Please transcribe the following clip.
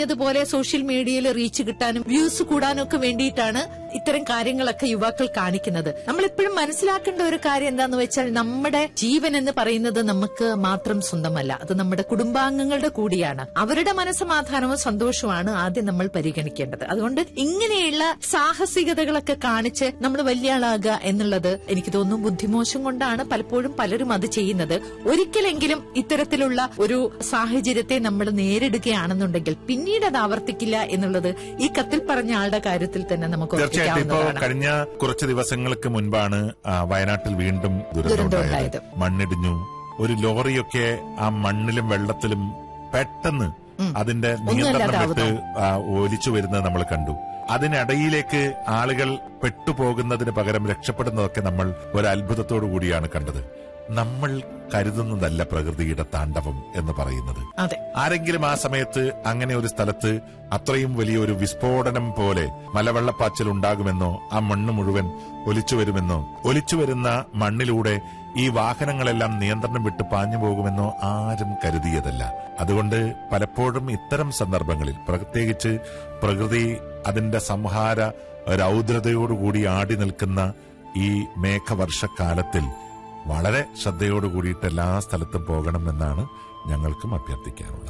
പറഞ്ഞതുപോലെ സോഷ്യൽ മീഡിയയിൽ റീച്ച് കിട്ടാനും വ്യൂസ് കൂടാനും ഒക്കെ വേണ്ടിയിട്ടാണ് ഇത്തരം കാര്യങ്ങളൊക്കെ യുവാക്കൾ കാണിക്കുന്നത് നമ്മൾ എപ്പോഴും മനസ്സിലാക്കേണ്ട ഒരു കാര്യം എന്താന്ന് വെച്ചാൽ നമ്മുടെ ജീവൻ എന്ന് പറയുന്നത് നമുക്ക് മാത്രം സ്വന്തമല്ല അത് നമ്മുടെ കുടുംബാംഗങ്ങളുടെ കൂടിയാണ് അവരുടെ മനസ്സമാധാനവും സന്തോഷവുമാണ് ആദ്യം നമ്മൾ പരിഗണിക്കേണ്ടത് അതുകൊണ്ട് ഇങ്ങനെയുള്ള സാഹസികതകളൊക്കെ കാണിച്ച് നമ്മൾ വലിയ ആളാകുക എന്നുള്ളത് എനിക്ക് തോന്നുന്നു ബുദ്ധിമോശം കൊണ്ടാണ് പലപ്പോഴും പലരും അത് ചെയ്യുന്നത് ഒരിക്കലെങ്കിലും ഇത്തരത്തിലുള്ള ഒരു സാഹചര്യത്തെ നമ്മൾ നേരിടുകയാണെന്നുണ്ടെങ്കിൽ പിന്നീട് അത് ആവർത്തിക്കില്ല എന്നുള്ളത് ഈ കത്തിൽ പറഞ്ഞ ആളുടെ കാര്യത്തിൽ തന്നെ നമുക്ക് തീർച്ചയായിട്ടും ഇപ്പോ ഉറപ്പിക്കാവുന്നതാണ് കഴിഞ്ഞ കുറച്ച് ദിവസങ്ങൾക്ക് മുൻപാണ് ആ, വയനാട്ടിൽ വീണ്ടും ദുരന്തം ദുരന്തമുണ്ടായത് ഉണ്ടായത്. മണ്ണിടിഞ്ഞു ഒരു ലോറിയൊക്കെ ആ മണ്ണിലും വെള്ളത്തിലും പെട്ടെന്ന് അതിന്റെ നിയന്ത്രണം വിട്ട് ആ, ഒലിച്ചു വരുന്നത് നമ്മൾ കണ്ടു അതിനിടയിലേക്ക് ആളുകൾ പെട്ടുപോകുന്നതിന് പകരം രക്ഷപ്പെടുന്നതൊക്കെ നമ്മൾ ഒരു അത്ഭുതത്തോടു കൂടിയാണ് കണ്ടത് നമ്മൾ കരുതുന്നതല്ല പ്രകൃതിയുടെ താണ്ഡവം എന്ന് പറയുന്നത് അതെ ആരെങ്കിലും ആ സമയത്ത് അങ്ങനെ ഒരു സ്ഥലത്ത് അത്രയും വലിയൊരു വിസ്ഫോടനം പോലെ മലവെള്ളപ്പാച്ചിൽ ഉണ്ടാകുമെന്നോ ആ മണ്ണ് മുഴുവൻ ഒലിച്ചു വരുമെന്നോ ഒലിച്ചു വരുന്ന മണ്ണിലൂടെ ഈ വാഹനങ്ങളെല്ലാം നിയന്ത്രണം വിട്ട് പാഞ്ഞു പോകുമെന്നോ ആരും കരുതിയതല്ല അതുകൊണ്ട് പലപ്പോഴും ഇത്തരം സന്ദർഭങ്ങളിൽ പ്രത്യേകിച്ച് പ്രകൃതി അതിന്റെ സംഹാര രൗദ്രതയോടുകൂടി ആടി നിൽക്കുന്ന ഈ മേഘവർഷക്കാലത്തിൽ വളരെ ശ്രദ്ധയോടുകൂടിയിട്ട് എല്ലാ സ്ഥലത്തും പോകണമെന്നാണ് ഞങ്ങൾക്കും അഭ്യർത്ഥിക്കാനുള്ളത്